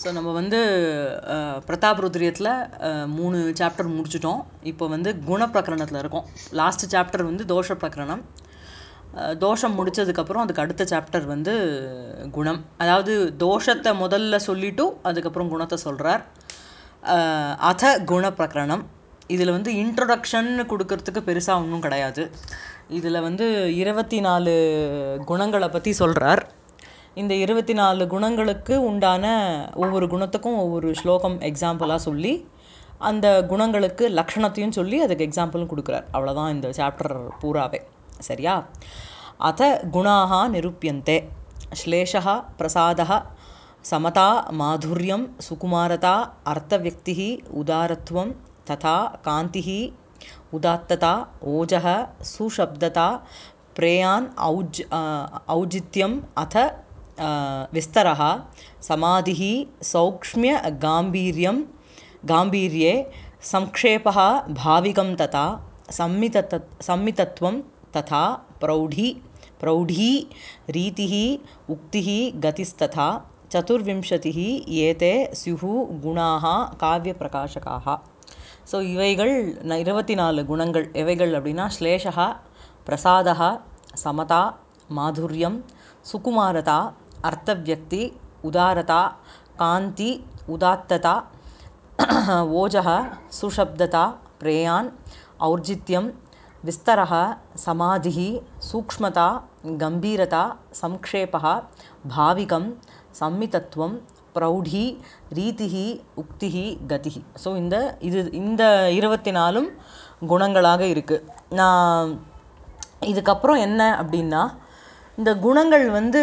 So நம்ம வந்து அஹ், பிரதாப் ருத்ரியத்தில் மூணு சாப்டர் முடிச்சிட்டோம் இப்போ வந்து குணப்பிரகரணத்தில் இருக்கோம் லாஸ்ட் சாப்டர் வந்து தோஷ பிரகரணம் அஹ், தோஷம் முடிச்சதுக்கப்புறம் அதுக்கு அடுத்த சாப்டர் வந்து குணம் அதாவது தோஷத்தை முதல்ல சொல்லிட்டு அதுக்கப்புறம் குணத்தை சொல்கிறார் அத குண பிரகரணம் இதில் வந்து இன்ட்ரொடக்ஷன் கொடுக்கறதுக்கு பெருசாக ஒன்றும் கிடையாது இதில் வந்து இருபத்தி நாலு குணங்களை பற்றி சொல்கிறார் இந்த இருபத்தி நாலு குணங்களுக்கு உண்டான ஒவ்வொரு குணத்துக்கும் ஒவ்வொரு ஸ்லோகம் எக்ஸாம்பிளாக சொல்லி அந்த குணங்களுக்கு லக்ஷணத்தையும் சொல்லி அதுக்கு எக்ஸாம்பிளும் கொடுக்குறார் அவ்வளோதான் இந்த சாப்டர் பூராவே சரியா அத குணாக நிரூபியந்தே श्लेषः प्रसादः समता माधुर्यं सुकुमारता अर्थव्यक्तिः उदारत्वं तथा कान्तिः उदात्तता ओजः सुशब्दता प्रेयान् औज् औचित्यम् अथ अ, विस्तरः समाधिः सौक्ष्म्यगाम्भीर्यं गाम्भीर्ये संक्षेपः भाविकं तथा संमितत संमितत्वं तथा प्रौढी प्रौढी रीतिः उक्तिः गतिस्तथा चतुर्विंशतिः एते स्युः गुणाः काव्यप्रकाशकाः ஸோ இவைகள் ந இருபத்தி நாலு குணங்கள் எவைகள் அப்படின்னா ஸ்லேஷா பிரசாதா சமதா மாதுரியம் சுகுமாரதா அர்த்தவியக்தி உதாரதா காந்தி உதாத்ததா ஓஜः सुशब्दता प्रेयान् और्जित्यं विस्तरः समाधिः सूक्ष्मता गम्भीरता संक्षेपः भाविकं संमितत्वं பிரௌಢி ரீதிஹி உக்திஹி கதிஹி ஸோ இந்த இது இந்த இருபத்தி நாலும் குணங்களாக இருக்குது நான் இதுக்கப்புறம் என்ன அப்படின்னா இந்த குணங்கள் வந்து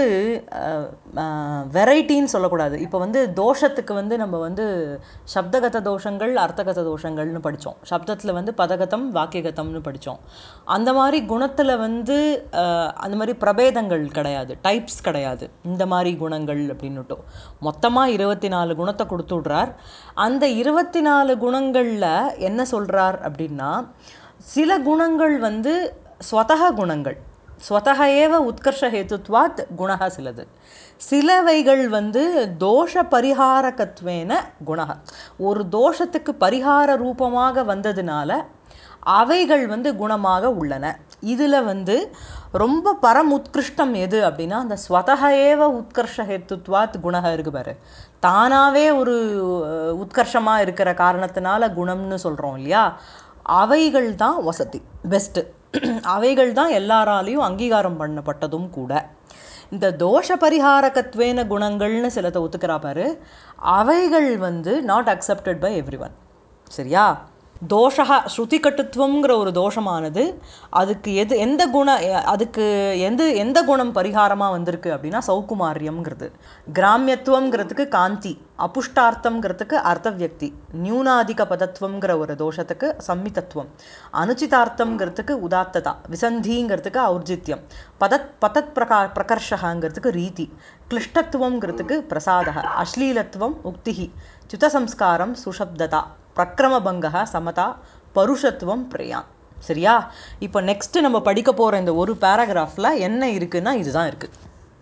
வெரைட்டின்னு சொல்லக்கூடாது இப்போ வந்து தோஷத்துக்கு வந்து நம்ம வந்து சப்தகத தோஷங்கள் அர்த்தகத தோஷங்கள்னு படித்தோம் சப்தத்தில் வந்து பதகதம் வாக்கியகதம்னு படித்தோம் அந்த மாதிரி குணத்தில் வந்து அஹ், அந்த மாதிரி பிரபேதங்கள் கிடையாது டைப்ஸ் கிடையாது இந்த மாதிரி குணங்கள் அப்படின்னுட்டோம் மொத்தமாக இருபத்தி நாலு குணத்தை கொடுத்து விட்றார் அந்த இருபத்தி நாலு குணங்களில் என்ன சொல்கிறார் அப்படின்னா சில குணங்கள் வந்து ஸ்வதக குணங்கள் ஸ்வதக ஏவ உத்கர்ஷ ஹேத்துத்வாத் குணக சிலது சிலவைகள் வந்து தோஷ பரிகாரகத்வேன குணக ஒரு தோஷத்துக்கு பரிகார ரூபமாக வந்ததுனால அவைகள் வந்து குணமாக உள்ளன இதில் வந்து ரொம்ப பரம் உத்கிருஷ்டம் எது அப்படின்னா அந்த ஸ்வதக ஏவ உத்கர்ஷ ஹேத்துத்வாத் குணக இருக்கு பாரு தானாகவே ஒரு உத்கர்ஷமாக இருக்கிற காரணத்தினால குணம்னு சொல்கிறோம் இல்லையா அவைகள் தான் வசதி பெஸ்ட்டு அவைகள் தான் எல்லாராலையும் அங்கீகாரம் பண்ணப்பட்டதும் கூட இந்த தோஷ பரிகாரகத்வேன குணங்கள்னு சிலத்தை ஒத்துக்கிறா பாரு அவைகள் வந்து not accepted by every one சரியா தோஷா ஸ்ருதி கட்டுத்துவங்கிற ஒரு தோஷமானது அதுக்கு எது எந்த குண அதுக்கு எந்த எந்த குணம் பரிகாரமாக வந்திருக்கு அப்படின்னா சௌகுமாரியம்ங்கிறது கிராமியத்துவங்கிறதுக்கு காந்தி அபுஷ்டார்த்தம்ங்கிறதுக்கு அர்த்தவியக்தி நியூனாதிக பதத்துவங்கிற ஒரு தோஷத்துக்கு சம்மிதத்துவம் அனுச்சிதார்த்தம்ங்கிறதுக்கு உதாத்ததா விசந்திங்கிறதுக்கு ஔர்ஜித்யம் பதத் பதத் பிரகா பிரகர்ஷகாங்கிறதுக்கு ரீதி கிளிஷ்டத்துவங்கிறதுக்கு பிரசாதக அஸ்லீலத்துவம் உக்திஹி ச்சுதசம்ஸ்காரம் சுஷப்ததா பிரக்ரமபங்கா சமதா பருஷத்துவம் பிரயான் சரியா இப்போ நெக்ஸ்ட்டு நம்ம படிக்க போகிற இந்த ஒரு பேராகிராஃபில் என்ன இருக்குன்னா இதுதான் இருக்குது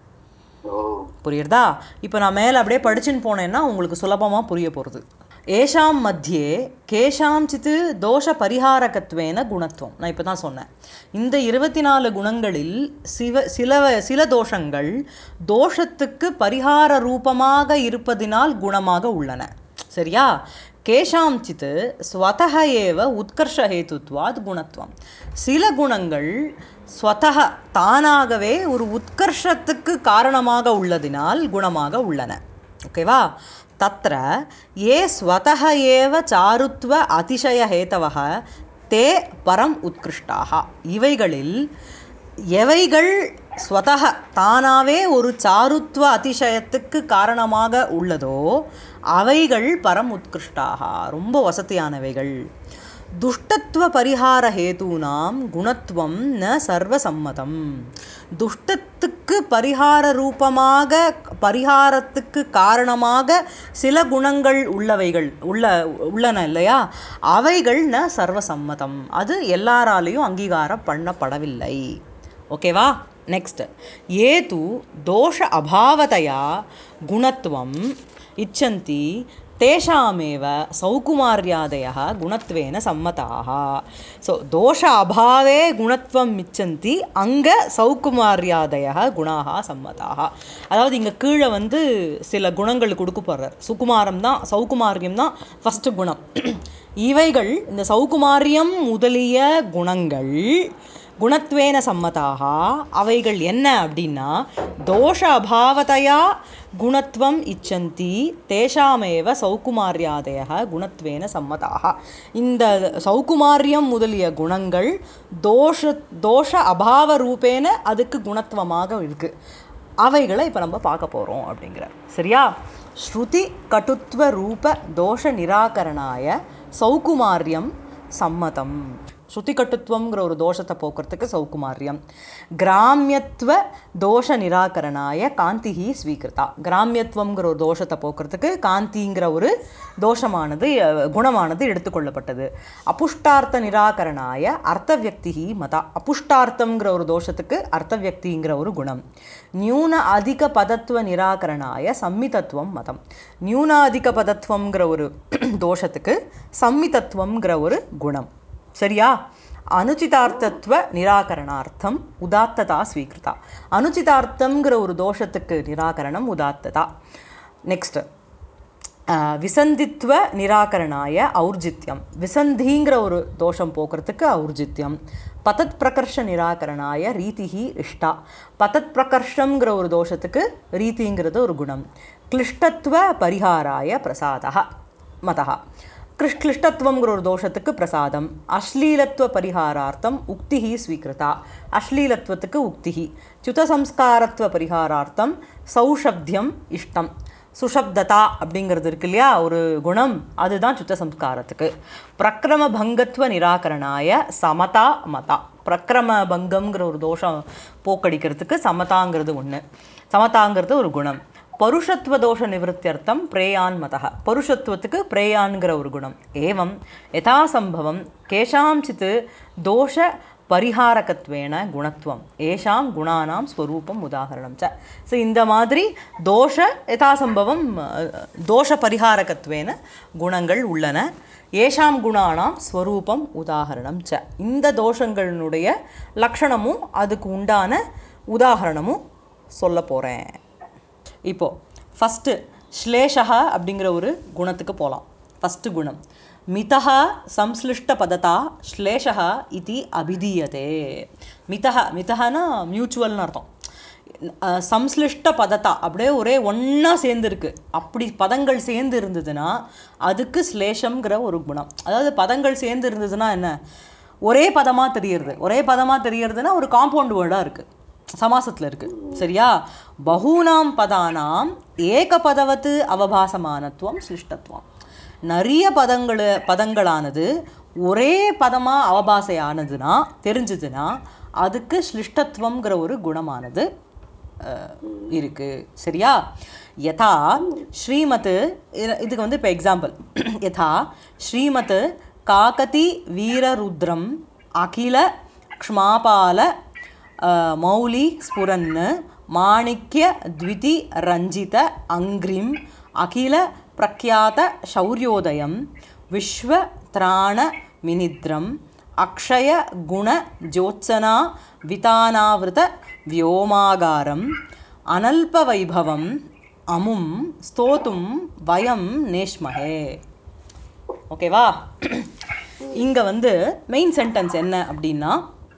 புரியுறதா இப்போ நான் மேலே அப்படியே படிச்சுன்னு போனேன்னா உங்களுக்கு சுலபமாக புரிய போகிறது ஏஷாம் மத்தியே கேஷாம்சித்து தோஷ பரிகாரகத்வேன குணத்துவம் நான் இப்போ தான் சொன்னேன் இந்த இருபத்தி நாலு குணங்களில் சிவ சில சில தோஷங்கள் தோஷத்துக்கு பரிகார ரூபமாக இருப்பதினால் குணமாக உள்ளன சரியா கேஷாம்சித் ஸ்வதக ஏவ உத்கர்ஷஹேத்துவாத் குணத்துவம் சில குணங்கள் ஸ்வதக தானாகவே ஒரு உத்கர்ஷத்துக்கு காரணமாக உள்ளதினால் குணமாக உள்ளன ஓகேவா தத்ர ஏ ஸ்வதக ஏவ சாருத்வ அதிசய ஹேதவக தே பரம் உத்கிருஷ்டாக இவைகளில் எவைகள் ஸ்வதக தானாவே ஒரு சாருத்வ அதிசயத்துக்கு காரணமாக உள்ளதோ அவைகள் பரம் உத்கிருஷ்டாக ரொம்ப வசதியானவைகள் துஷ்டத்துவ பரிகார ஹேதூனாம் குணத்துவம் ந சர்வசம்மதம் துஷ்டத்துக்கு பரிகார ரூபமாக பரிகாரத்துக்கு காரணமாக சில குணங்கள் உள்ளவைகள் உள்ள உள்ளன இல்லையா அவைகள் ந சர்வசம்மதம் அது எல்லாராலையும் அங்கீகாரம் பண்ணப்படவில்லை ஓகேவா ನೆಕ್ಸ್ಟ್ ಏತು ದೋಷ ಅಭಾವತೆಯ ಗುಣತ್ವಂ இச்சந்தி தேஷாமேவ சௌகுமார்யாதய குணத்வேன சம்மதாக ஸோ தோஷ அபாவே குணத்வம் இச்சந்தி அங்கே சௌகுமார்யாதய குணாக சம்மதாக அதாவது இங்கே கீழே வந்து சில குணங்கள் கொடுக்க போகிறார் சுகுமாரம் தான் சௌகுமாரியம் தான் ஃபஸ்ட்டு குணம் இவைகள் இந்த சௌகுமாரியம் முதலிய குணங்கள் குணத்வேன சம்மதாக அவைகள் என்ன அப்படின்னா தோஷ அபாவதையா குணத்வம் இச்சந்தி தேஷாமேவ சௌகுமார்யாதய குணத்வேன சம்மதாக இந்த சௌகுமாரியம் முதலிய குணங்கள் தோஷ தோஷ அபாவ ரூபேன அதுக்கு குணத்துவமாக இருக்கு அவைகளை இப்போ நம்ம பார்க்க போகிறோம் அப்படிங்கிறார் சரியா ஸ்ருதி கட்டுத்வ ரூப தோஷ நிராகரணாய சௌகுமாரியம் சம்மதம் ஸ்ருதி கட்டுத்துவங்கிற ஒரு தோஷத்தை போக்குறதுக்கு சௌகுமாரியம் கிராமியத்துவ தோஷ நிராகரணாய காந்திஹி ஸ்வீகிருதா கிராமியத்துவங்கிற ஒரு தோஷத்தை போக்குறதுக்கு காந்திங்கிற ஒரு தோஷமானது அஹ், குணமானது எடுத்துக்கொள்ளப்பட்டது அபுஷ்டார்த்த நிராகரணாய அர்த்தவியக்திஹி மதா அபுஷ்டார்த்தம்ங்கிற ஒரு தோஷத்துக்கு அர்த்தவியக்திங்கிற ஒரு குணம் நியூன அதிக பதத்துவ நிராகரணாய சம்மிதத்துவம் மதம் நியூனாதிக பதத்துவங்கிற ஒரு தோஷத்துக்கு சம்மிதத்துவங்கிற ஒரு குணம் சரியா அனுச்சிதார்த்தத்துவ நிராகரணார்த்தம் உதாத்ததா ஸ்வீகிருதா அனுச்சிதார்த்தம்ங்கிற ஒரு தோஷத்துக்கு நிராகரணம் உதாத்ததா நெக்ஸ்ட் விசந்தித்வ நிராகரணாய ஔர்ஜித்யம் விசந்திங்கிற ஒரு தோஷம் போக்குறதுக்கு ஔர்ஜித்யம் பதத் பிரகர்ஷ நிராகரணாய ரீதிஹி இஷ்டா பதத் பிரகர்ஷங்கிற ஒரு தோஷத்துக்கு ரீதிங்கிறது ஒரு குணம் கிளிஷ்டத்துவ பரிகாராய பிரசாதா மதா கிருஷ் கிளிஷ்டத்துவங்கிற ஒரு தோஷத்துக்கு பிரசாதம் அஸ்லீலத்துவ பரிகாரார்த்தம் உக்திஹி ஸ்வீகிருதா அஸ்லீலத்துவத்துக்கு உக்திஹி ச்சுதசம்ஸ்காரத்துவ பரிகாரார்த்தம் சௌஷப்தியம் இஷ்டம் சுஷப்ததா அப்படிங்கிறது இருக்கு இல்லையா ஒரு குணம் அதுதான் சுத்த சம்ஸ்காரத்துக்கு பிரக்ரம பங்கத்துவ நிராகரணாய சமதா மதா பிரக்ரம பங்கம்ங்கிற ஒரு தோஷம் போக்கடிக்கிறதுக்கு சமதாங்கிறது ஒன்று சமதாங்கிறது ஒரு குணம் பருஷத்துவ தோஷ நிவர்த்தியர்த்தம் பிரேயான் மதः பருஷத்துவத்துக்கு பிரேயான்கிற ஒரு குணம் ஏவம் யதாசம்பவம் கேஷாஞ்சித் தோஷ பரிகாரகத்வேன குணத்துவம் ஏஷாம் குணானாம் ஸ்வரூபம் உதாகரணம் ச ஸோ இந்த மாதிரி தோஷ யதாசம்பவம் அஹ், தோஷ பரிகாரகத்வேன குணங்கள் உள்ளன ஏஷாம் குணானாம் ஸ்வரூபம் உதாகரணம் ச இந்த தோஷங்களினுடைய லக்ஷணமும் அதுக்கு உண்டான உதாகரணமும் சொல்ல போகிறேன் இப்போ ஃபஸ்ட்டு ஸ்லேஷா அப்படிங்கிற ஒரு குணத்துக்கு போகலாம் ஃபஸ்ட்டு குணம் மிதः சம்ஸ்லிஷ்ட பததா ஸ்லேஷா இது அபிதீயதே மிதः மிதஹனா மியூச்சுவல்னு அர்த்தம் அஹ், சம்ஸ்லிஷ்ட பதத்தா அப்படியே ஒரே ஒன்றா சேர்ந்துருக்கு அப்படி பதங்கள் சேர்ந்து இருந்ததுன்னா அதுக்கு ஸ்லேஷம்ங்கிற ஒரு குணம் அதாவது பதங்கள் சேர்ந்து இருந்ததுன்னா என்ன ஒரே பதமாக தெரியறது ஒரே பதமாக தெரியறதுன்னா ஒரு காம்பவுண்ட் வேர்டாக இருக்குது சமாசத்தில் இருக்கு சரியா பகூனாம் பதானாம் ஏகபதவத்து அவபாசமானத்துவம் சிருஷ்டத்துவம் நிறைய பதங்கள் பதங்களானது ஒரே பதமாக அவபாசையானதுன்னா தெரிஞ்சதுன்னா அதுக்கு ஸ்லிஷ்டத்துவங்கிற ஒரு குணமானது அஹ், இருக்கு சரியா யதா ஸ்ரீமத் இது- இதுக்கு வந்து இப்போ எக்ஸாம்பிள் யதா ஸ்ரீமத் காகதி வீரருத்ரம் அகில க்ஷ்மாபால அஹ், மௌலி ஸ்புரன் மாணிக்ய த்விதி ரஞ்சித அங்கிரிம் அகில பிரக்யாத சௌரியோதயம் விஸ்வ திராண மினித்ரம் அக்ஷய குண ஜோத்சனா விதானாவிருத வியோமாகாரம் அனல்ப வைபவம் அமும் ஸ்தோத்தும் வயம் நேஷ்மஹே ஓகேவா இங்கே வந்து மெயின் சென்டென்ஸ் என்ன அப்படின்னா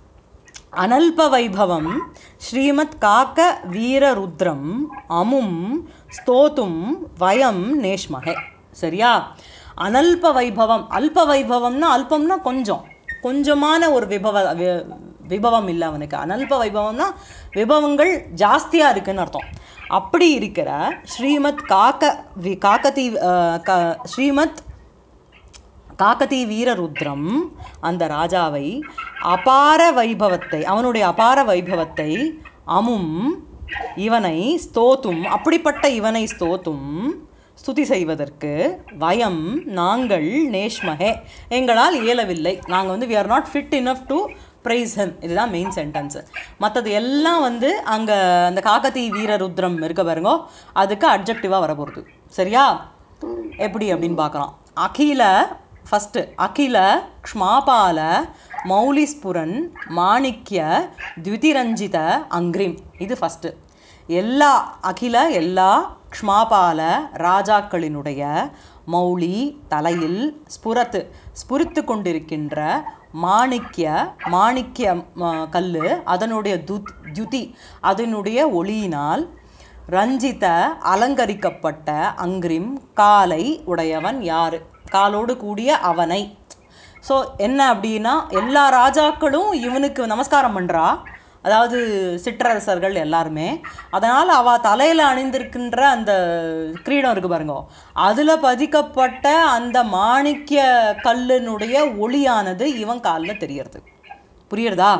அனல்ப வைபவம் ஸ்ரீமத் காக்க வீரருத்ரம் அமும் ஸ்தோத்தும் வயம் நேஷ்மகே சரியா அனல்ப வைபவம் அல்ப வைபவம்னா அல்பம்னா கொஞ்சம் கொஞ்சமான ஒரு விபவ வி- விபவம் இல்லை அவனுக்கு அனல்ப வைபவம்னா விபவங்கள் ஜாஸ்தியாக இருக்குன்னு அர்த்தம் அப்படி இருக்கிற ஸ்ரீமத் காக்க வி காக்கதி அஹ், க ஸ்ரீமத் காக்கதி வீரருத்ரம் அந்த ராஜாவை அபார வைபவத்தை அவனுடைய அபார வைபவத்தை அமும் இவனை ஸ்தோத்தும் அப்படிப்பட்ட இவனை ஸ்தோத்தும் ஸ்துதி செய்வதற்கு வயம் நாங்கள் நேஷ்மஹே எங்களால் இயலவில்லை நாங்கள் வந்து we are not fit enough to praise him இதுதான் மெயின் சென்டென்ஸு மற்றது எல்லாம் வந்து அங்கே அந்த காக்கத்தி வீரருத்ரம் இருக்க பாருங்கோ அதுக்கு அப்ஜெக்டிவாக வரப்போகிறது சரியா எப்படி அப்படின்னு பார்க்கலாம் அகில ஃபஸ்ட்டு அகில க்ஷ்மாபால மௌலிஸ்புரன் மாணிக்ய த்விதிரஞ்சித அங்கிரிம் இது ஃபஸ்ட்டு எல்லா அகில எல்லா க்ஷ்மாபால ராஜாக்களினுடைய மௌலி தலையில் ஸ்புரத்து ஸ்புரித்து கொண்டிருக்கின்ற மாணிக்ய மாணிக்ய கல் அதனுடைய துத் துதி அதனுடைய ஒளியினால் ரஞ்சித அலங்கரிக்கப்பட்ட அங்கிரிம் காலை உடையவன் யாரு காலோடு கூடிய அவனை ஸோ என்ன அப்படின்னா எல்லா ராஜாக்களும் இவனுக்கு நமஸ்காரம் பண்ணுறா அதாவது சிற்றரசர்கள் எல்லாருமே அதனால் அவ தலையில் அணிந்திருக்கின்ற அந்த கிரீடம் இருக்கு பாருங்க அதில் பதிக்கப்பட்ட அந்த மாணிக்க கல்லினுடைய ஒளியானது இவன் காலில் தெரியறது புரியுறதா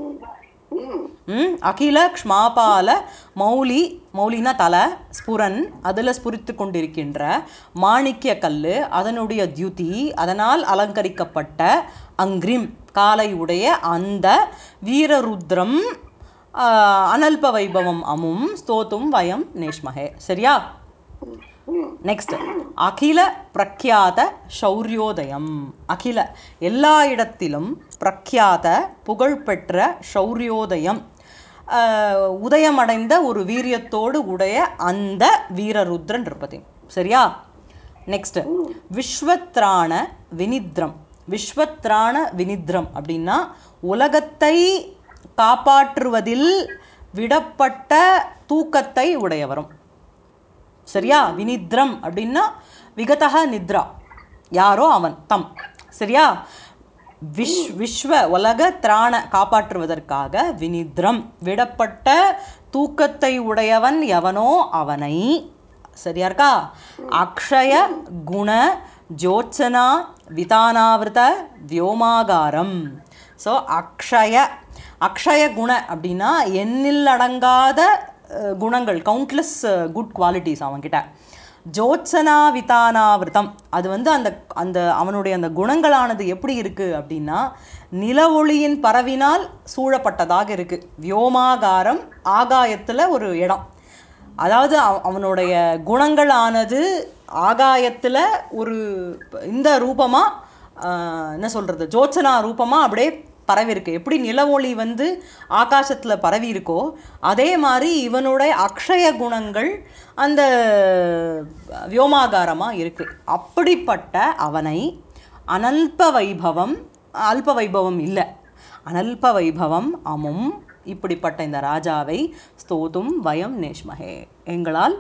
ம் அகில க்ஷ்மாபால மௌலி மௌலினா தலை ஸ்புரன் அதில் ஸ்புரித்து கொண்டிருக்கின்ற மாணிக்ய கல் அதனுடைய தியுதி அதனால் அலங்கரிக்கப்பட்ட அங்கிரிம் காலை உடைய அந்த வீரருத்ரம் அனல்ப வைபவம் அமும் ஸ்தோத்தும் வயம் நேஷ்மஹே சரியா நெக்ஸ்ட் அகில பிரக்யாத ஷௌரியோதயம் அகில எல்லா இடத்திலும் பிரக்யாத புகழ்பெற்ற ஷௌரியோதயம் உதயமடைந்த ஒரு வீரியத்தோடு உடைய அந்த வீரருத்ரன் இருப்பதி சரியா நெக்ஸ்ட் விஸ்வத்ராண வினித்ரம் விஸ்வத்ராண வினித்ரம் அப்படின்னா உலகத்தை காப்பாற்றுவதில் விடப்பட்ட தூக்கத்தை உடையவரும் சரியா வினித்ரம் அப்படின்னா விகதக நித்ரா யாரோ அவன் தம் சரியா விஷ் விஸ்வ உலக திராண காப்பாற்றுவதற்காக வினித்ரம் விடப்பட்ட தூக்கத்தை உடையவன் எவனோ அவனை சரியா இருக்கா அக்ஷய குண ஜோத்சனா விதானாவிரத வியோமாகாரம் ஸோ அக்ஷய அக்ஷய குண அப்படின்னா எண்ணில் அடங்காத குணங்கள் கவுண்ட்லெஸ் குட் குவாலிட்டிஸ் அவன்கிட்ட ஜோத்சனா விதானாவிரதம் அது வந்து அந்த அந்த அவனுடைய அந்த குணங்களானது எப்படி இருக்குது அப்படின்னா நில ஒளியின் பரவினால் சூழப்பட்டதாக இருக்குது வியோமாகாரம் ஆகாயத்தில் ஒரு இடம் அதாவது அவனுடைய குணங்களானது ஆகாயத்தில் ஒரு இந்த ரூபமாக என்ன சொல்கிறது ஜோத்சனா ரூபமாக அப்படியே பரவி இருக்கு எப்படி நில ஒளி வந்து ஆகாசத்தில் பரவி இருக்கோ அதே மாதிரி இவனுடைய அக்ஷய குணங்கள் அந்த வியோமாகாரமாக இருக்குது அப்படிப்பட்ட அவனை அனல்ப வைபவம் அல்ப வைபவம் இல்லை அனல்ப வைபவம் அமும் இப்படிப்பட்ட இந்த ராஜாவை ஸ்தோதும் வயம் நேஷ்மஹே எங்களால்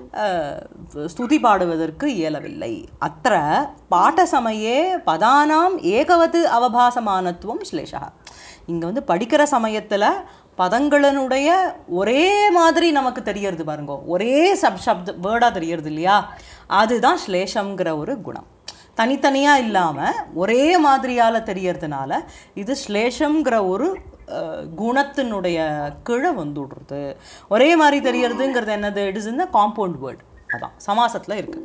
ஸ்துதி பாடுவதற்கு இயலவில்லை அத்த பாட்டசமயே பதானாம் ஏகவது அவபாசமானத்துவம் ஸ்லேஷா இங்கே வந்து படிக்கிற சமயத்தில் பதங்களினுடைய ஒரே மாதிரி நமக்கு தெரியறது பாருங்க ஒரே சப் சப்த வேர்டாக தெரியறது இல்லையா அதுதான் ஸ்லேஷங்கிற ஒரு குணம் தனித்தனியாக இல்லாமல் ஒரே மாதிரியால் தெரியறதுனால இது ஸ்லேஷங்கிற ஒரு குணத்தினுடைய கீழே வந்துடுறது ஒரே மாதிரி தெரியறதுங்கிறது என்னது இட் இஸ் இந்த காம்பவுண்ட் வேர்டு அதான் சமாசத்தில் இருக்குது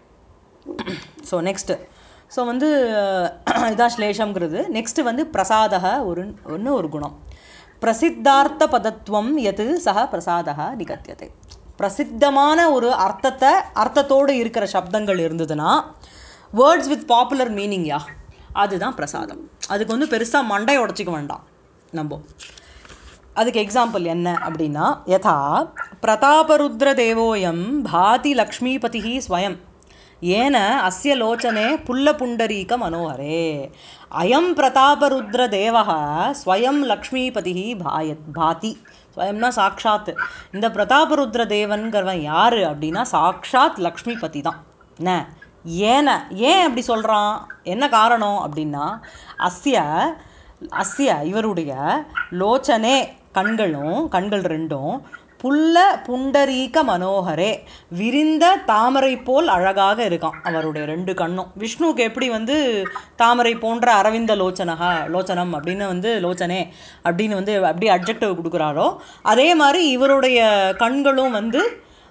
ஸோ நெக்ஸ்ட்டு ஸோ வந்து இதான் ஸ்லேஷங்கிறது நெக்ஸ்ட்டு வந்து பிரசாதக ஒரு ஒன்று ஒரு குணம் பிரசித்தார்த்த பதத்துவம் எது சக பிரசாதக நிகத்தியது பிரசித்தமான ஒரு அர்த்தத்தை அர்த்தத்தோடு இருக்கிற சப்தங்கள் இருந்ததுன்னா words with popular meaning yeah அதுதான் பிரசாதம் அதுக்கு வந்து பெருசாக மண்டை உடச்சிக்க வேண்டாம் நம்ம அதுக்கு எக்ஸாம்பிள் என்ன அப்படின்னா யதா பிரதாபருத்ர தேவோயம் பாதி லக்ஷ்மீபதி ஸ்வயம் ஏன அஸ்ய லோச்சனே புல்லபுண்டரீக மனோகரே அயம் பிரதாபருத்ர தேவக ஸ்வயம் லக்ஷ்மீபதி பாயத் பாதி ஸ்வயம்னா சாக்ஷாத் இந்த பிரதாபருத்ர தேவன்கிறவன் யார் அப்படின்னா சாக்ஷாத் லக்ஷ்மிபதி தான் என்ன ஏன ஏன் அப்படி சொல்கிறான் என்ன காரணம் அப்படின்னா அஸ்ய அஸ்ய இவருடைய லோச்சனே கண்களும் கண்கள் ரெண்டும் புல்ல புண்டரீக மனோகரே விரிந்த தாமரை போல் அழகாக இருக்கான் அவருடைய ரெண்டு கண்ணும் விஷ்ணுவுக்கு எப்படி வந்து தாமரை போன்ற அரவிந்த லோச்சனகா லோச்சனம் அப்படின்னு வந்து லோச்சனே அப்படின்னு வந்து அப்படி அப்ஜெக்டிவ் கொடுக்குறாரோ அதே மாதிரி இவருடைய கண்களும் வந்து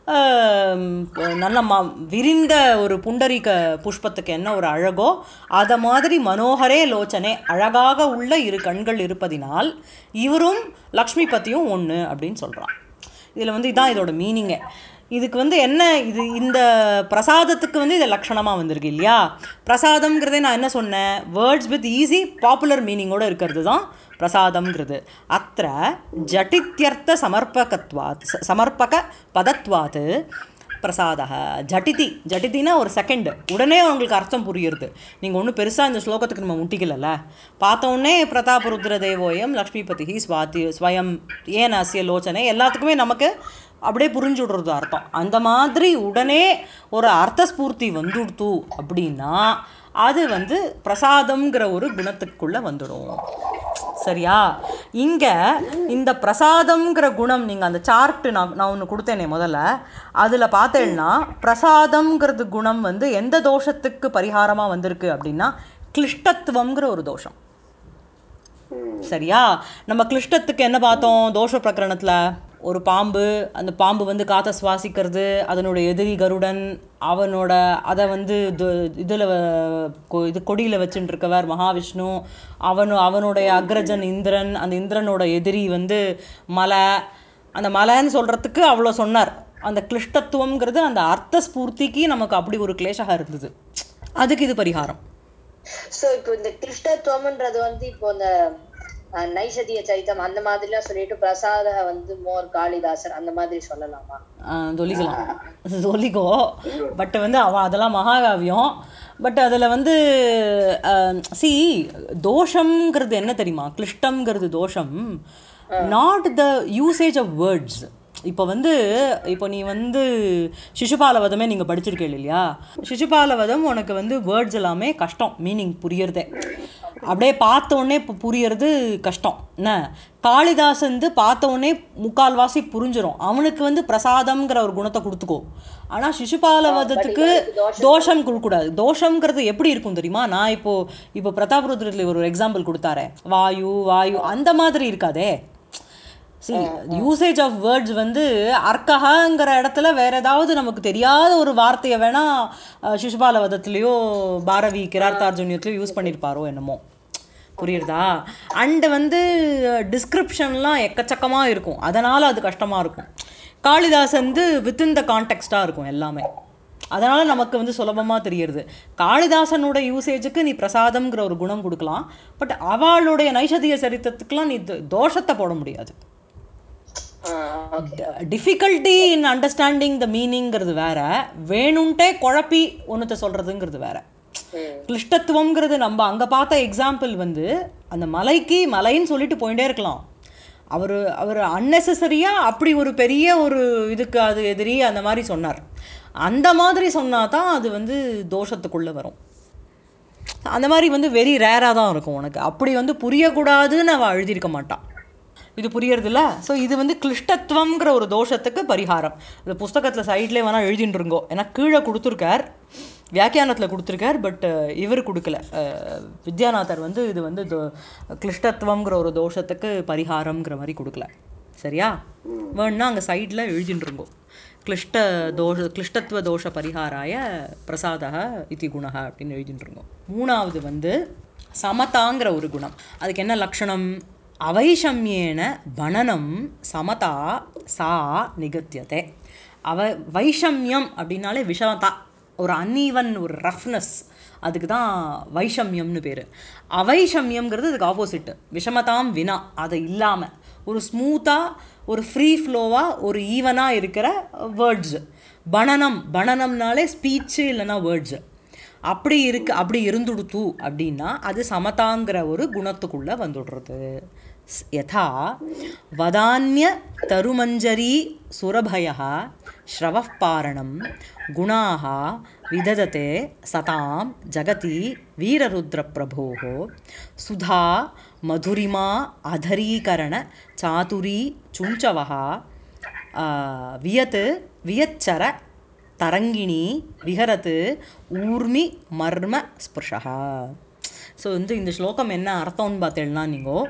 நல்ல ம விரிந்த ஒரு புண்டரீக புஷ்பத்துக்கு என்ன ஒரு அழகோ அதை மாதிரி மனோகரே லோச்சனே அழகாக உள்ள இரு கண்கள் இருப்பதினால் இவரும் லக்ஷ்மி பத்தியும் ஒன்று அப்படின்னு சொல்கிறான் இதில் வந்து இதான் இதோட மீனிங்கே இதுக்கு வந்து என்ன இது இந்த பிரசாதத்துக்கு வந்து இது லக்ஷணமாக வந்திருக்கு இல்லையா பிரசாதம்ங்கிறதே நான் என்ன சொன்னேன் வேர்ட்ஸ் வித் ஈஸி பாப்புலர் மீனிங்கோட இருக்கிறது தான் பிரசாதம்ங்கிறது அத்த ஜட்டித்யர்த்த சமர்ப்பகத்வாத் ச- சமர்ப்பக பதத்வாத் பிரசாத ஜட்டிதி ஜட்டிதினா ஒரு செகண்ட் உடனே உங்களுக்கு அர்த்தம் புரியுறது நீங்கள் ஒன்றும் பெருசாக இந்த ஸ்லோகத்துக்கு நம்ம முட்டிக்கலல்ல பார்த்த உடனே பிரதாபருத்ர தேவோயம் லக்ஷ்மிபதி ஸ்வாதி ஸ்வயம் ஏன் அசிய லோச்சனை எல்லாத்துக்குமே நமக்கு அப்படியே புரிஞ்சு விடுறது அர்த்தம் அந்த மாதிரி உடனே ஒரு அர்த்தஸ்பூர்த்தி வந்துடுத்து அப்படின்னா அது வந்து பிரசாதம்ங்கிற ஒரு குணத்துக்குள்ளே வந்துடும் சரியா இங்கே இந்த பிரசாதம்ங்கிற குணம் நீங்கள் அந்த சார்ட்டு நான் நான் ஒன்று கொடுத்தேனே முதல்ல அதில் பார்த்தேன்னா பிரசாதம்ங்கிறது குணம் வந்து எந்த தோஷத்துக்கு பரிகாரமாக வந்திருக்கு அப்படின்னா கிளிஷ்டத்துவம்ங்கிற ஒரு தோஷம் சரியா நம்ம கிளிஷ்டத்துக்கு என்ன பார்த்தோம் தோஷ பிரகரணத்தில் ஒரு பாம்பு அந்த பாம்பு வந்து காற்றை சுவாசிக்கிறது அதனோட எதிரி கருடன் அவனோட அதை வந்து இதில் இது கொடியில் வச்சுட்டு இருக்கவர் மகாவிஷ்ணு அவனு அவனுடைய அக்ரஜன் இந்திரன் அந்த இந்திரனோட எதிரி வந்து மலை அந்த மலைன்னு சொல்கிறதுக்கு அவ்வளோ சொன்னார் அந்த கிளிஷ்டத்துவம்ங்கிறது அந்த அர்த்த ஸ்பூர்த்திக்கு நமக்கு அப்படி ஒரு கிளேஷாக இருந்தது அதுக்கு இது பரிகாரம் சோ இப்போ இந்த கிருஷ்ணத்துவம்ன்றது வந்து இப்போ இந்த அஹ், நைஷதிய சரித்தம் அந்த மாதிரி எல்லாம் சொல்லிட்டு பிரசாத வந்து மோர் காளிதாசர் அந்த மாதிரி சொல்லலாமா ஆஹ் சொல்லிக்கலாம் சொல்லிக்கோ பட் வந்து அவ அதெல்லாம் மகாகாவியம் பட் அதில் வந்து சி தோஷம்ங்கிறது என்ன தெரியுமா கிளிஷ்டம்ங்கிறது தோஷம் not the usage of words இப்போ வந்து இப்போ நீ வந்து சிசுபாலவதமே நீங்கள் படிச்சிருக்கீங்க இல்லையா சிசுபாலவதம் உனக்கு வந்து வேர்ட்ஸ் எல்லாமே கஷ்டம் மீனிங் புரியறதே அப்படியே பார்த்த உடனே இப்போ புரியறது கஷ்டம் என்ன காளிதாஸ் வந்து பார்த்த உடனே முக்கால்வாசி புரிஞ்சிரும் அவனுக்கு வந்து பிரசாதம்ங்கிற ஒரு குணத்தை கொடுத்துக்கோ ஆனால் சிசுபாலவதத்துக்கு தோஷம் கொடுக்கூடாது தோஷம்ங்கிறது எப்படி இருக்கும் தெரியுமா நான் இப்போ இப்போ பிரதாபருத்ரத்தில் ஒரு எக்ஸாம்பிள் கொடுத்தாரே வாயு வாயு அந்த மாதிரி இருக்காதே சி யூசேஜ் ஆஃப் வேர்ட்ஸ் வந்து அர்க்கஹங்கிற இடத்துல வேற ஏதாவது நமக்கு தெரியாத ஒரு வார்த்தையை வேணா அஹ், சிசுபாலவதத்துலேயோ பாரவி கிரார்த்தார்ஜுனியத்துலையோ யூஸ் பண்ணியிருப்பாரோ என்னமோ புரியுறதா அண்டு வந்து டிஸ்கிரிப்ஷன்லாம் எக்கச்சக்கமாக இருக்கும் அதனால் அது கஷ்டமாக இருக்கும் காளிதாஸ் வந்து வித்தின் த கான்டெக்ஸ்டாக இருக்கும் எல்லாமே அதனால் நமக்கு வந்து சுலபமாக தெரியுது காளிதாசனோட யூசேஜுக்கு நீ பிரசாதம்ங்கிற ஒரு குணம் கொடுக்கலாம் பட் அவளுடைய நைஷதிய சரித்திரத்துக்குலாம் நீ தோ- தோஷத்தை போட முடியாது டிஃபிகல்ட்டி இன் அண்டர்ஸ்டாண்டிங் த மீனிங்கிறது வேற வேணும்ட்டே குழப்பி ஒன்றத்தை சொல்கிறதுங்கிறது வேற கிளிஷ்டத்துவம்ங்கிறது நம்ம அங்கே பார்த்த எக்ஸாம்பிள் வந்து அந்த மலைக்கு மலைன்னு சொல்லிட்டு போயிட்டே இருக்கலாம் அவர் அவர் அன்னெசரியாக அப்படி ஒரு பெரிய ஒரு இதுக்கு அது எதிரி அந்த மாதிரி சொன்னார் அந்த மாதிரி சொன்னால் தான் அது வந்து தோஷத்துக்குள்ளே வரும் அந்த மாதிரி வந்து வெரி ரேராக தான் இருக்கும் உனக்கு அப்படி வந்து புரியக்கூடாதுன்னு அவள் எழுதியிருக்க மாட்டான் இது புரியறதில்ல ஸோ இது வந்து கிளிஷ்டத்துவங்கிற ஒரு தோஷத்துக்கு பரிகாரம் இந்த புஸ்தகத்தில் சைட்லேயே வேணால் எழுதிட்டு இருங்கோ ஏன்னா கீழே கொடுத்துருக்கார் வியாக்கியானத்தில் கொடுத்துருக்கார் பட் இவர் கொடுக்கல அஹ், வித்யாநாதர் வந்து இது வந்து தோ- கிளிஷ்டத்துவங்கிற ஒரு தோஷத்துக்கு பரிகாரம்ங்கிற மாதிரி கொடுக்கல சரியா வேணுன்னா அங்கே சைடில் எழுதிட்டு இருங்கோ கிளிஷ்ட தோஷ கிளிஷ்டத்துவ தோஷ பரிகாராய பிரசாதக இதி குணக அப்படின்னு எழுதிட்டு இருக்கோம் மூணாவது வந்து சமதாங்கிற ஒரு குணம் அதுக்கு என்ன லக்ஷணம் அவைஷமியேன பனனம் சமதா சா நிகத்தியதே அவ வைஷமியம் அப்படின்னாலே விஷமதா ஒரு அன்ஈவன் ஒரு ரஃப்னஸ் அதுக்கு தான் வைஷமியம்னு பேர் அவைஷமியம்ங்கிறது அதுக்கு ஆப்போசிட் விஷமதாம் வினா அது இல்லாமல் ஒரு ஸ்மூத்தாக ஒரு ஃப்ரீ ஃப்ளோவாக ஒரு ஈவனாக இருக்கிற வேர்ட்ஸ் பனனம் பனனம்னாலே ஸ்பீச்சு இல்லைன்னா வேர்ட்ஸு அப்படி இருக்கு அப்படி இருந்துடுத்து அப்படின்னா அது சமதாங்கிற ஒரு குணத்துக்குள்ளே வந்துடுறது ஸ்- யதா வதான்ய தருமஞ்சரி சுரபய ஸ்ரவப்பாரணம் குணாக விததते சதாம் ஜகதி வீரருத்ரபிரபோः சுதா மதுரிமா அதரீகரண சாதுரி சுஞ்சவः ஆ, வியத் வியச்சர தரங்கிணி விஹரத்து ஊர்மி மர்ம ஸ்பிருஷா ஸோ வந்து இந்த ஸ்லோகம் என்ன அர்த்தம்னு பார்த்தேன்னா நீங்கள்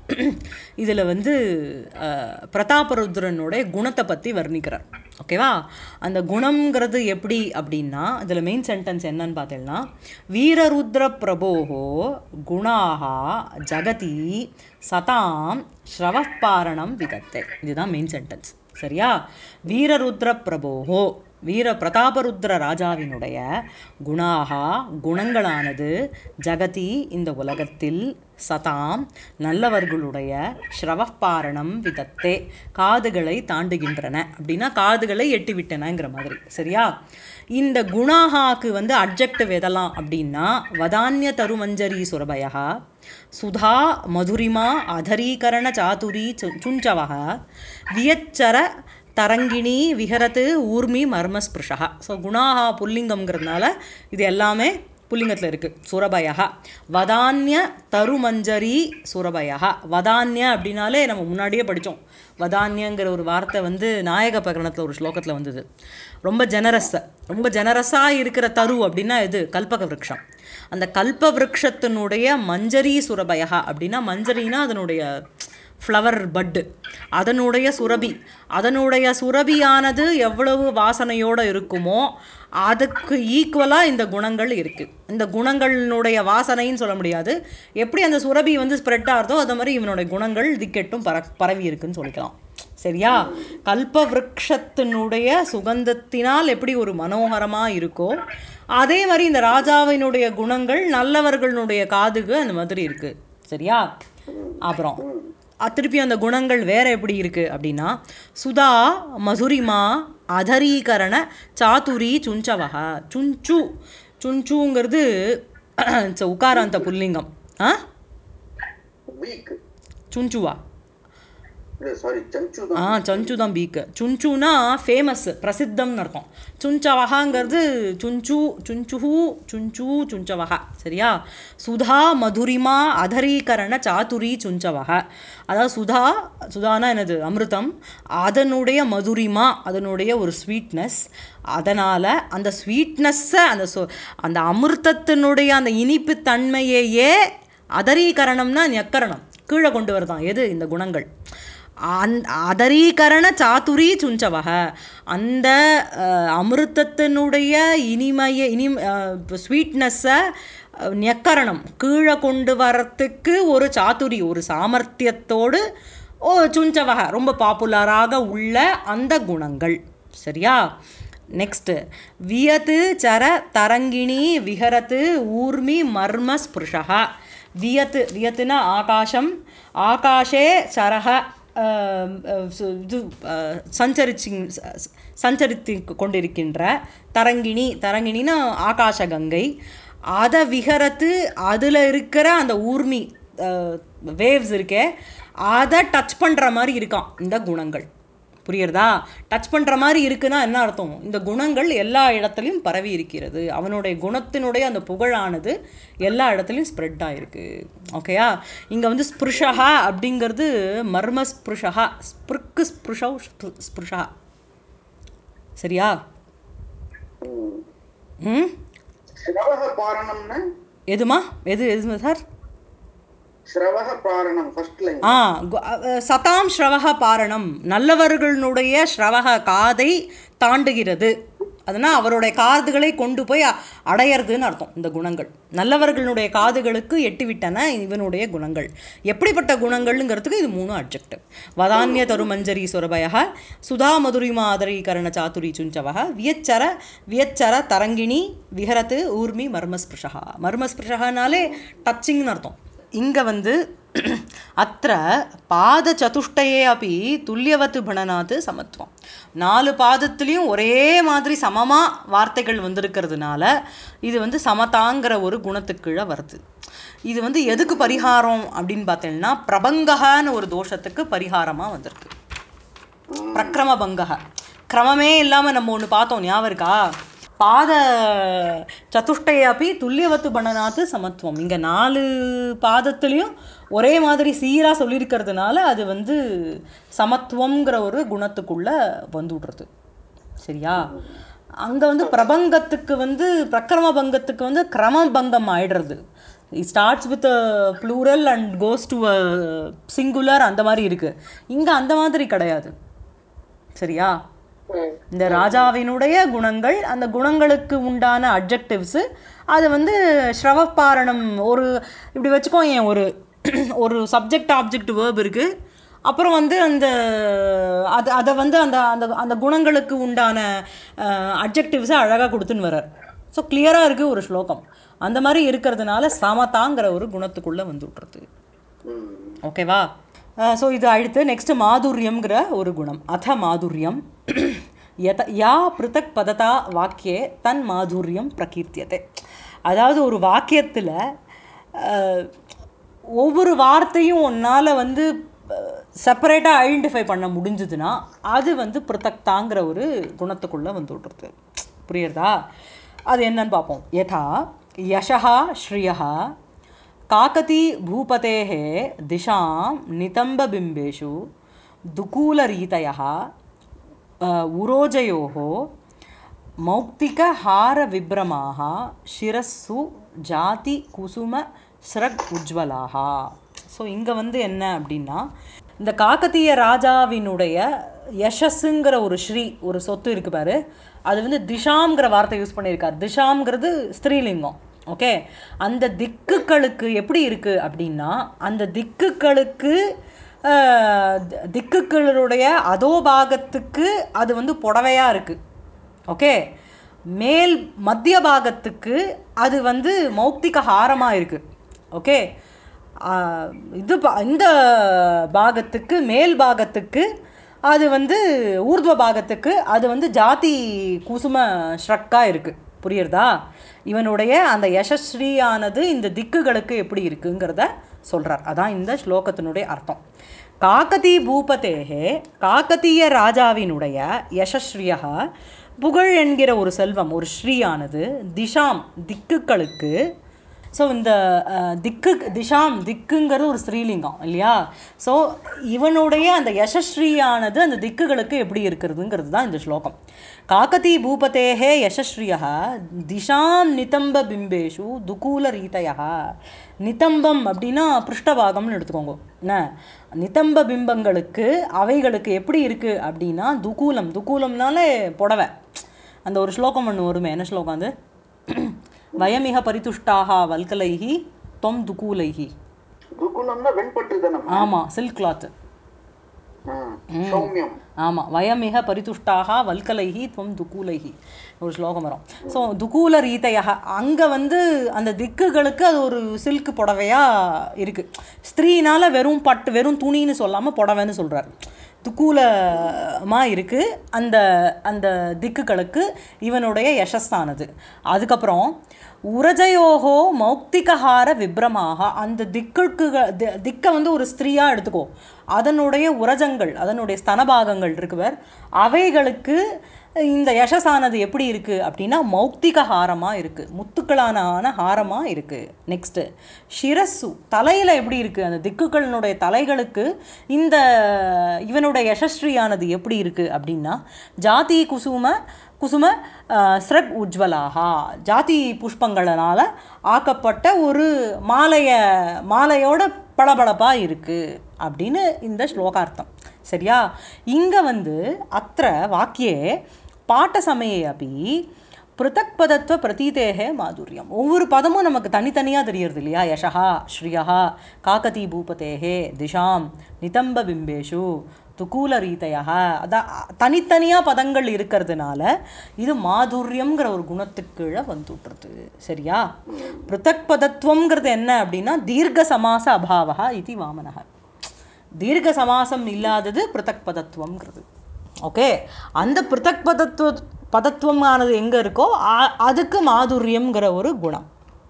இதில் வந்து அஹ், பிரதாபருத்ரனுடைய குணத்தை பற்றி வர்ணிக்கிறார் ஓகேவா அந்த குணம்ங்கிறது எப்படி அப்படின்னா இதில் மெயின் சென்டென்ஸ் என்னன்னு பார்த்தேன்னா வீரருத்ர பிரபோகோ குணாக ஜகதி சதாம் ஸ்ரவப்பாரணம் விதத்தை இதுதான் மெயின் சென்டென்ஸ் சரியா வீரருத்ர பிரபோகோ வீர பிரதாபருத்ர ராஜாவினுடைய குணாகா குணங்களானது ஜகதி இந்த உலகத்தில் சதாம் நல்லவர்களுடைய ஸ்ரவப்பாரணம் விதத்தே காதுகளை தாண்டுகின்றன அப்படின்னா காதுகளை எட்டிவிட்டனங்கிற மாதிரி சரியா இந்த குணாகாக்கு வந்து அப்ஜெக்டிவ் எதெல்லாம் அப்படின்னா வதான்ய தருமஞ்சரி சுரபயா சுதா மதுரிமா அதரீகரண சாதுரி சு- சுஞ்சவக வியச்சர தரங்கிணி விஹரத்து ஊர்மி மர்மஸ்பிருஷா ஸோ குணாகா புல்லிங்கம்ங்கிறதுனால இது எல்லாமே புல்லிங்கத்தில் இருக்குது சுரபயா வதான்ய தருமஞ்சரி சுரபயா வதான்ய அப்படின்னாலே நம்ம முன்னாடியே படித்தோம் வதான்யங்கிற ஒரு வார்த்தை வந்து நாயக பிரகரணத்தில் ஒரு ஸ்லோகத்தில் வந்தது ரொம்ப ஜெனரஸ் ரொம்ப ஜெனரஸாக இருக்கிற தரு அப்படின்னா இது கல்பக விருட்சம் அந்த கல்ப விருட்சத்தினுடைய மஞ்சரி சுரபயா அப்படின்னா மஞ்சரினா அதனுடைய ஃப்ளவர் பட்டு அதனுடைய சுரபி அதனுடைய சுரபியானது எவ்வளவு வாசனையோடு இருக்குமோ அதுக்கு ஈக்குவலாக இந்த குணங்கள் இருக்குது இந்த குணங்களினுடைய வாசனைன்னு சொல்ல முடியாது எப்படி அந்த சுரபி வந்து ஸ்ப்ரெட் ஆகிறதோ அது மாதிரி இவனுடைய குணங்கள் திக்கெட்டும் பர பரவி இருக்குன்னு சொல்லிக்கலாம் சரியா கல்ப விருட்சத்தினுடைய சுகந்தத்தினால் எப்படி ஒரு மனோகரமாக இருக்கோ அதே மாதிரி இந்த ராஜாவினுடைய குணங்கள் நல்லவர்களுடைய காதுக்கு அந்த மாதிரி இருக்குது சரியா அப்புறம் அ, திருப்பி அந்த குணங்கள் வேற எப்படி இருக்குது அப்படின்னா சுதா மதுரிமா அதரீகரண சாதுரி சுஞ்சவக சுஞ்சு சுஞ்சுங்கிறது it's a உகாராந்த புல்லிங்கம் ஆ வீக் சுஞ்சுவா இல்ல சாரி சஞ்சு ஆ தான் சஞ்சு தான் பீக்கு சுஞ்சுனா ஃபேமஸ் பிரசித்தம்னு அர்த்தம் சுஞ்சவகாங்கிறது சுஞ்சு சுஞ்சுஹு சுஞ்சு சுஞ்சவகா சரியா சுதா மதுரிமா அதரீகரண சாதுரி சுஞ்சவக அதாவது சுதா சுதானா என்னது அமிர்தம் அதனுடைய மதுரிமா அதனுடைய ஒரு ஸ்வீட்னஸ் அதனால் அந்த ஸ்வீட்னஸ்ஸை அந்த சொ அந்த அமிர்தத்தினுடைய அந்த இனிப்பு தன்மையையே அதரீகரணம்னா நெக்கரணம் கீழே கொண்டு வருதான் எது இந்த குணங்கள் அந் அதரீகரண சாதுரி சுஞ்சவக அந்த அஹ், அமிர்தத்தினுடைய இனிமைய இனி ஸ்வீட்னஸை நெக்கரணம் கீழே கொண்டு வரத்துக்கு ஒரு சாதுரி ஒரு சாமர்த்தியத்தோடு ஓ சுஞ்சவக ரொம்ப பாப்புலராக உள்ள அந்த குணங்கள் சரியா நெக்ஸ்ட்டு வியத்து சர தரங்கிணி விஹரத்து ஊர்மி மர்ம ஸ்பிருஷா வியத்து வியத்துனா ஆகாசம் ஆகாஷே சரக அஹ், அஹ், சு- இது அஹ், சஞ்சரிச்சு ச- சஞ்சரித்து கொண்டிருக்கின்ற தரங்கிணி தரங்கிணினா ஆகாச கங்கை அதை விஹரத்து அதில் இருக்கிற அந்த ஊர்மி வேவ்ஸ் இருக்கே அதை டச் பண்ணுற மாதிரி இருக்கான் இந்த குணங்கள் புரியுறதா டச் பண்ணுற மாதிரி இருக்குன்னா என்ன அர்த்தம் இந்த குணங்கள் எல்லா இடத்துலையும் பரவி இருக்கிறது அவனுடைய குணத்தினுடைய அந்த புகழானது எல்லா இடத்துலையும் ஸ்ப்ரெட் ஆகிருக்கு ஓகேயா இங்கே வந்து ஸ்பிருஷா அப்படிங்கிறது மர்ம ஸ்பிருஷா ஸ்பிருக்கு ஸ்பிருஷௌ ஸ்பு- ஸ்பிருஷா சரியா ம் ஸ்ரவக பாரணம்னா எதுமா எது எது சார் ஸ்ரவக பாரணம் ஃபர்ஸ்ட் லைன் ஆ கு- அ, அ, சதாம் ஸ்ரவக பாரணம் நல்லவர்களுடைய ஸ்ரவக காதை தாண்டுகிறது அதனால் அவருடைய காதுகளை கொண்டு போய் அ- அடையறதுன்னு அர்த்தம் இந்த குணங்கள் நல்லவர்களுடைய காதுகளுக்கு எட்டிவிட்டன இவனுடைய குணங்கள் எப்படிப்பட்ட குணங்கள்ங்கிறதுக்கு இது மூணு அப்ஜெக்டிவ் வதான்ய தருமஞ்சரி சுரபய சுதா மதுரிமா ஆதரீகரண சாதுரி சுஞ்சவக வியச்சர வியச்சர தரங்கிணி விஹரத்து ஊர்மி மர்மஸ்பிருஷா மர்மஸ்பிருஷானாலே டச்சிங்னு அர்த்தம் இங்கே வந்து அத்த பாதச்சதுஷ்டயே அப்படி துல்லியவத்து பணனாத்து சமத்துவம் நாலு பாதத்துலேயும் ஒரே மாதிரி சமமாக வார்த்தைகள் வந்திருக்கிறதுனால இது வந்து சமதாங்கிற ஒரு குணத்துக்குள்ள வருது இது வந்து எதுக்கு பரிகாரம் அப்படின்னு பார்த்தீங்கன்னா பிரபங்ககான்னு ஒரு தோஷத்துக்கு பரிகாரமாக வந்திருக்கு பிரக்ரம பங்கக கிரமமே இல்லாமல் நம்ம ஒன்று பார்த்தோம் ஞாபகம் இருக்கா பாத சதுஷ்டயாப்பி துல்லியவத்து பண்ணனாத்து சமத்துவம் இங்கே நாலு பாதத்துலேயும் ஒரே மாதிரி சீராக சொல்லியிருக்கிறதுனால அது வந்து சமத்துவங்கிற ஒரு குணத்துக்குள்ளே வந்து விடுறது சரியா அங்கே வந்து பிரபங்கத்துக்கு வந்து பிரக்கிரம பங்கத்துக்கு வந்து கிரம பங்கம் ஆயிடுறது starts with plural and goes to a singular அந்த மாதிரி இருக்குது இங்கே அந்த மாதிரி கிடையாது சரியா இந்த ராஜாவினுடைய குணங்கள் அந்த குணங்களுக்கு உண்டான அப்ஜெக்டிவ்ஸு அது வந்து ஸ்ரவப்பாரணம் ஒரு இப்படி வச்சுக்கோ ஏன் ஒரு ஒரு சப்ஜெக்ட் ஆப்ஜெக்ட் வேர்ப் இருக்குது அப்புறம் வந்து அந்த அது அதை வந்து அந்த அந்த அந்த குணங்களுக்கு உண்டான அப்ஜெக்டிவ்ஸை அழகாக கொடுத்துன்னு வர்றார் ஸோ கிளியராக இருக்குது ஒரு ஸ்லோகம் அந்த மாதிரி இருக்கிறதுனால சமதாங்கிற ஒரு குணத்துக்குள்ளே வந்து விட்றது ம். ஓகேவா ஸோ இது அடுத்து நெக்ஸ்ட் மாதுரியம்ங்கிற ஒரு குணம் அத மாதுரியம் யத யா பிருத்தக் பததா வாக்கியே தன் மாதுரியம் பிரகீர்த்தியதே அதாவது ஒரு வாக்கியத்தில் ஒவ்வொரு வார்த்தையும் உன்னால் வந்து செப்பரேட்டாக ஐடென்டிஃபை பண்ண முடிஞ்சதுன்னா அது வந்து பிருத்தக்தாங்கிற ஒரு குணத்துக்குள்ளே வந்து விட்றது புரியுறதா அது என்னன்னு பார்ப்போம் யதா யசா ஸ்ரீயா काकती भूपतेः दिशां नितम्बबिम्बेषु दुकूलरीतयः अ, उरोजयोः मौक्तिकहारविभ्रमाः शिरस्सु ஜாதி குசும ஸ்ரக் உஜ்வலாகா ஸோ இங்கே வந்து என்ன அப்படின்னா இந்த காக்கத்திய ராஜாவினுடைய யசஸ்ஸுங்கிற ஒரு ஸ்ரீ ஒரு சொத்து இருக்கு பாரு அது வந்து திஷாம்ங்கிற வார்த்தை யூஸ் பண்ணியிருக்கார் திஷாம்ங்கிறது ஸ்திரீலிங்கம் ஓகே அந்த திக்குகளுக்கு எப்படி இருக்குது அப்படின்னா அந்த திக்குகளுக்கு ஆஹ், தி- திக்குகளுடைய அதோபாகத்துக்கு அது வந்து புடவையாக இருக்குது ஓகே மேல் மத்திய பாகத்துக்கு அது வந்து மௌக்திக ஹாரமாக இருக்குது ஓகே ஆஹ், இது பா- இந்த பாகத்துக்கு மேல் பாகத்துக்கு அது வந்து ஊர்துவ பாகத்துக்கு அது வந்து ஜாதி குசும ஸ்ரக்காக இருக்குது புரியுறதா இவனுடைய அந்த யசஸ்ரீயானது இந்த திக்குகளுக்கு எப்படி இருக்குங்கிறத சொல்கிறார் அதான் இந்த ஸ்லோகத்தினுடைய அர்த்தம் காக்கதி பூபதேகே காக்கதீய ராஜாவினுடைய யசஸ்ரீயா புகழ் என்கிற ஒரு செல்வம் ஒரு ஸ்ரீயானது திஷாம் திக்குகளுக்கு ஸோ இந்த அஹ், திக்கு திஷாம் திக்குங்கிறது ஒரு ஸ்ரீலிங்கம் இல்லையா ஸோ இவனுடைய அந்த யசஸ்ரீயானது அந்த திக்குகளுக்கு எப்படி இருக்கிறதுங்கிறது தான் இந்த ஸ்லோகம் காக்கதி பூபதேகே யசஸ்ரீயா திஷாம் நிதம்ப பிம்பேஷு துகூல ரீதயா நிதம்பம் அப்படின்னா பிருஷ்டபாகம்னு எடுத்துக்கோங்க என்ன நிதம்ப பிம்பங்களுக்கு அவைகளுக்கு எப்படி இருக்குது அப்படின்னா துகூலம் துகூலம்னாலே புடவை அந்த ஒரு ஸ்லோகம் ஒன்று வருமே என்ன ஸ்லோகம் அது வயமிக பரிதுஷ்டாக வல்கலைஹி தொம் துகூலைஹி துகுலம்னா வெண்பட்டு தானே ஆமாம் சில்க் கிளாத்து சௌமியம் ஆமாம் வயமிக பரிதுஷ்டாக வல்கலைஹி துவம் துகூலைஹி ஒரு ஸ்லோகம் வரும் ஸோ துகூல ரீதையாக அங்கே வந்து அந்த திக்குகளுக்கு அது ஒரு சில்க் புடவையாக இருக்குது ஸ்திரீனால வெறும் பட்டு வெறும் துணின்னு சொல்லாமல் புடவைன்னு சொல்கிறார் துக்கூலமாக இருக்குது அந்த அந்த திக்குகளுக்கு இவனுடைய யசஸ்தானது அதுக்கப்புறம் உரஜயோகோ மௌக்திகஹார விப்ரமாக அந்த திக்குக்கு திக்கை வந்து ஒரு ஸ்திரீயாக எடுத்துக்கோ அதனுடைய உரஜங்கள் அதனுடைய ஸ்தனபாகங்கள் இருக்குவர் அவைகளுக்கு இந்த யசஸானது எப்படி இருக்குது அப்படின்னா மௌக்திக ஹாரமாக இருக்குது முத்துக்களான ஆன ஹாரமாக இருக்குது நெக்ஸ்ட்டு ஷிரஸ்ஸு தலையில் எப்படி இருக்குது அந்த திக்குகளினுடைய தலைகளுக்கு இந்த இவனுடைய யசஸ்ரீயானது எப்படி இருக்குது அப்படின்னா ஜாதி குசும குசும அஹ், ஸ்ரக் உஜ்வலாகா ஜாதி புஷ்பங்களால் ஆக்கப்பட்ட ஒரு மாலைய மாலையோட பளபளப்பாக இருக்குது அப்படின்னு இந்த ஸ்லோகார்த்தம் சரியா இங்கே வந்து அத்த வாக்கியே பாட்டசமயே அப்படி பிருத்தக் பதத்துவ பிரதீதேகே மாதுரியம் ஒவ்வொரு பதமும் நமக்கு தனித்தனியாக தெரியறது இல்லையா யசா ஸ்ரீயா காக்கதி பூபதேகே திஷாம் நிதம்ப பிம்பேஷு துக்கூல ரீதையா அதான் தனித்தனியாக பதங்கள் இருக்கிறதுனால இது மாதுரியம்ங்கிற ஒரு குணத்துக்கு கீழே வந்துட்டுறது சரியா பிருத்தக் பதத்துவம்ங்கிறது என்ன அப்படின்னா தீர்க்க சமாச அபாவா இது வாமனக தீர்க்க சமாசம் இல்லாதது பிருத்தக் பதத்துவம்ங்கிறது ஓகே அந்த பிருத்தக் பதத்துவ பதத்துவமானது எங்கே இருக்கோ அ- அதுக்கு மாதுரியம்ங்கிற ஒரு குணம்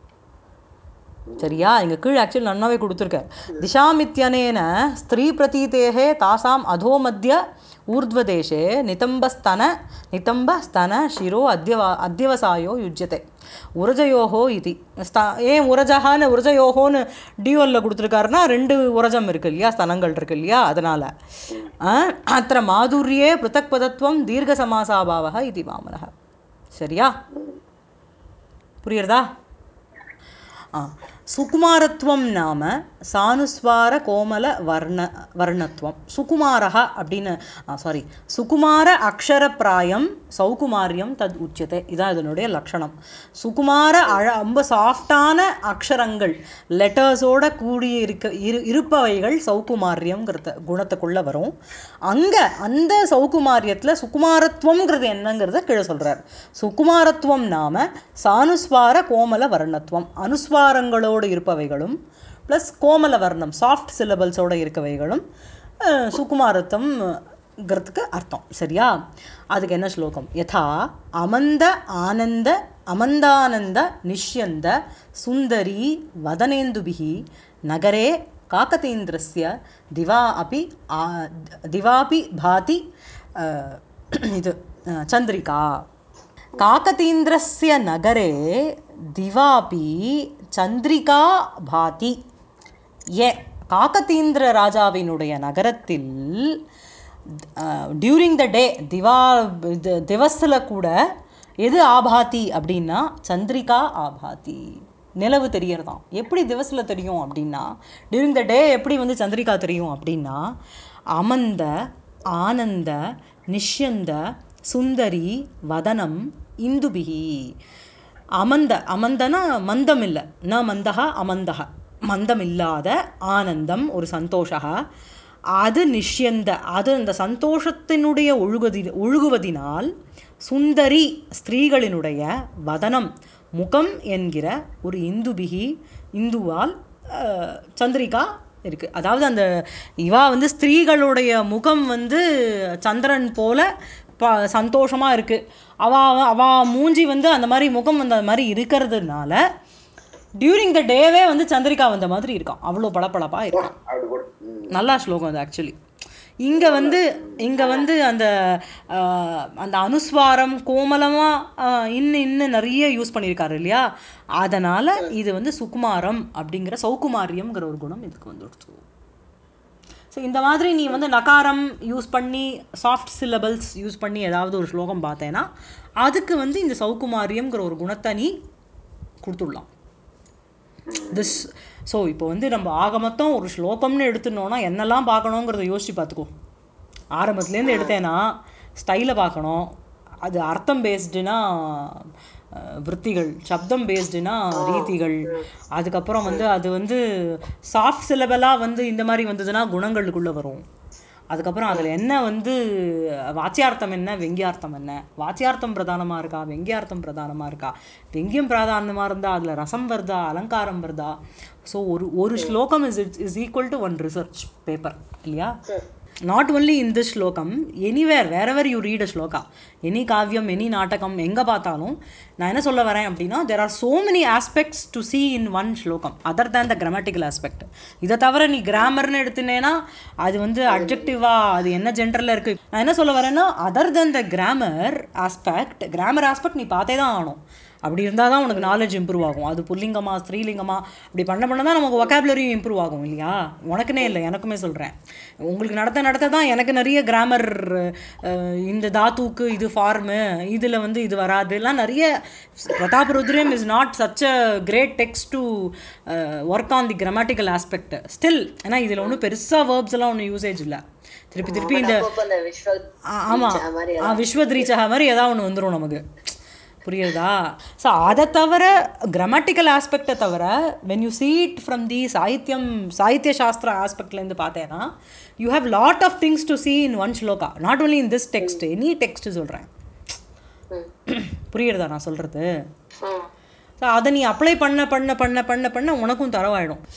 சரியா இங்கே கீழே ஆக்சுவலி நன்னாவே கொடுத்துருக்கார் திஷாமித்யனேன ஸ்திரீ பிரதீதேகே தாசாம் அதோமத்திய ஊர்ಧ್ವದೇಶே நிதம்பஸ்தன நிதம்ப ஸ்தன சிரோ அத்தியவா அத்தியவசாயோ யுஜ்யத்தை உரஜயோகோ இது ஸ்த ஏன் உரஜகான்னு உரஜயோகோன்னு டியூவலில் கொடுத்துருக்காருன்னா ரெண்டு உரஜம் இருக்கு இல்லையா ஸ்தனங்கள் இருக்கு இல்லையா அதனால் அத்த மாதுரியே பிருத்தக் பதத்துவம் தீர்க்க சமாசாபாவக இது வாமனக சரியா புரியுறதா ஆ சுகுமாரத்துவம் நாம சானுஸ்வார கோமல வர்ண வர்ணத்துவம் சுகுமாரஹ அப்படின்னு சாரி சுகுமார அக்ஷர பிராயம் சௌகுமாரியம் தத் உச்சியத்தை இதான் இதனுடைய லட்சணம் சுகுமார அழ ரொம்ப சாஃப்டான அக்ஷரங்கள் லெட்டர்ஸோட கூடி இருக்க இரு இருப்பவைகள் சௌகுமாரியம்ங்கிறத குணத்துக்குள்ள வரும் அங்க அந்த சௌகுமாரியத்துல சுகுமாரத்துவம்ங்கிறது என்னங்கிறத கீழே சொல்றார் சுகுமாரத்துவம் நாம சானுஸ்வார கோமல வர்ணத்துவம் அனுஸ்வாரங்களோடு இருப்பவைகளும் ப்ளஸ் கோமல வர்ணம் சாஃப்ட் சிலபல்ஸோட இருக்கவைகளும் அஹ், சுகுமாரத்துவம்ங்கிறதுக்கு அர்த்தம் சரியா அதுக்கு என்ன ஸ்லோகம் யதா அமந்த ஆனந்த அமந்தானந்த நிஷ்யந்த சுந்தரி வதனேந்துபிஹி நகரே காக்கதீந்திரஸ்ய திவா அபி ஆ- திவாபி பாதி அஹ், இது அஹ், சந்திரிகா காக்கதீந்திரஸ்ய நகரே திவாபி சந்திரிகா பாதி ஏ காக்கதீந்திர ராஜாவினுடைய நகரத்தில் டியூரிங் த டே திவா இது திவஸில் கூட எது ஆபாதி அப்படின்னா சந்திரிகா ஆபாதி நிலவு தெரியறதாம் எப்படி திவஸில் தெரியும் அப்படின்னா டியூரிங் த டே எப்படி வந்து சந்திரிகா தெரியும் அப்படின்னா அமந்த ஆனந்த நிஷ்யந்த சுந்தரி வதனம் இந்துபிகி அமந்த அமந்தனா மந்தம் இல்லை ந மந்தகா அமந்தக மந்தம் இல்லாத ஆனந்தம் ஒரு சந்தோஷா அது நிஷ்யந்த அது அந்த சந்தோஷத்தினுடைய ஒழுகுதி ஒழுகுவதினால் சுந்தரி ஸ்திரீகளினுடைய வதனம் முகம் என்கிற ஒரு இந்துபிகி இந்துவால் அஹ், சந்திரிகா இருக்கு அதாவது அந்த இவா வந்து ஸ்திரீகளுடைய முகம் வந்து சந்திரன் போல ப சந்தோஷமா இருக்கு அவ அவ- அவ மூஞ்சி வந்து அந்த மாதிரி முகம் வந்து அந்த மாதிரி இருக்கிறதுனால டியூரிங் த டேவே வந்து சந்திரிகா வந்த மாதிரி இருக்கான் அவ்வளோ பளபளப்பா இருக்கான் அப்படி கூட ம். நல்லா ஸ்லோகம் அது ஆக்சுவலி இங்கே வந்து இங்கே வந்து அந்த ஆஹ், அந்த அனுஸ்வாரம் கோமலமாக இன்னும் இன்னும் நிறைய யூஸ் பண்ணியிருக்காரு இல்லையா அதனால் இது வந்து சுகுமாரம் அப்படிங்கிற சௌகுமாரியம்ங்கிற ஒரு குணம் இதுக்கு வந்துடுச்சு ஸோ இந்த மாதிரி நீ வந்து நகாரம் யூஸ் பண்ணி சாஃப்ட் சிலபல்ஸ் யூஸ் பண்ணி ஏதாவது ஒரு ஸ்லோகம் பார்த்தேன்னா அதுக்கு வந்து இந்த சௌகுமாரியம்ங்கிற ஒரு குணத்தை நீ கொடுத்துடலாம் திஸ் ஸோ இப்போ வந்து நம்ம ஆக மொத்தம் ஒரு ஸ்லோகம்னு எடுத்துனோன்னா என்னெல்லாம் பார்க்கணுங்கிறத யோசிச்சு பார்த்துக்கோ ஆரம்பத்துலேருந்து எடுத்தேன்னா ஸ்டைலை பார்க்கணும் அது அர்த்தம் பேஸ்டுனா விற்த்திகள் சப்தம் பேஸ்டுனா ரீதிகள் அதுக்கப்புறம் வந்து அது வந்து சாஃப்ட் சிலபலாக வந்து இந்த மாதிரி வந்ததுன்னா குணங்களுக்குள்ளே வரும் அதுக்கப்புறம் அதில் என்ன வந்து வாச்சியார்த்தம் என்ன வெங்கியார்த்தம் என்ன வாச்சியார்த்தம் பிரதானமாக இருக்கா வெங்கியார்த்தம் பிரதானமாக இருக்கா வெங்கியம் பிரதானமாக இருந்தால் அதில் ரசம் வருதா அலங்காரம் வருதா ஸோ ஒரு ஒரு ஸ்லோகம் is it's is equal to one research paper இல்லையா நாட் ஒன்லி இன் திஸ் ஸ்லோகம் anywhere wherever you read a shloka any காவியம் எனி நாடகம் எங்கே பார்த்தாலும் நான் என்ன சொல்ல வரேன் அப்படின்னா there are so many aspects to see in one ஸ்லோகம் other than the grammatical aspect இதை தவிர நீ கிராமர்னு எடுத்துனேன்னா அது வந்து அப்ஜெக்டிவா அது என்ன ஜென்டரில் இருக்குது நான் என்ன சொல்ல வரேன்னா other than the grammar aspect grammar aspect நீ பார்த்தே தான் ஆகணும் அப்படி இருந்தால் தான் உனக்கு நாலேஜ் இம்ப்ரூவ் ஆகும் அது புல்லிங்கமா ஸ்திரீலிங்கமா அப்படி பண்ண பண்ண தான் நமக்கு ஒக்காபுலரியும் இம்ப்ரூவ் ஆகும் இல்லையா உனக்குனே இல்லை எனக்குமே சொல்கிறேன் உங்களுக்கு நடத்த நடத்த தான் எனக்கு நிறைய கிராமர் இந்த தாத்துக்கு இது ஃபார்மு இதில் வந்து இது வராது எல்லாம் நிறைய Prataparudriyam is not such a great text to work on the grammatical aspect still ஏன்னா இதில் ஒன்றும் பெருசாக வேர்ப்ஸ் எல்லாம் ஒன்றும் யூசேஜ் இல்லை திருப்பி திருப்பி இந்த அப்பப்ப அந்த விஸ்வ ஆ- ஆமா மாதிரி ஆ விஸ்வத்ரீச்சகா மாதிரி ஏதாவது ஒன்று வந்துடும் நமக்கு புரியுதா ஸோ அதை தவிர கிராமட்டிக்கல் ஆஸ்பெக்டை தவிர when you see it from the சாகித்யம் சாகித்ய சாஸ்திர ஆஸ்பெக்ட்லேருந்து பார்த்தேன்னா you have lot of things to see in one shloka not only in this text any text சொல்கிறேன் புரியுறதா நான் சொல்கிறது ஸோ அதை நீ அப்ளை பண்ண பண்ண பண்ண பண்ண பண்ண உனக்கும் தரவாயிடும்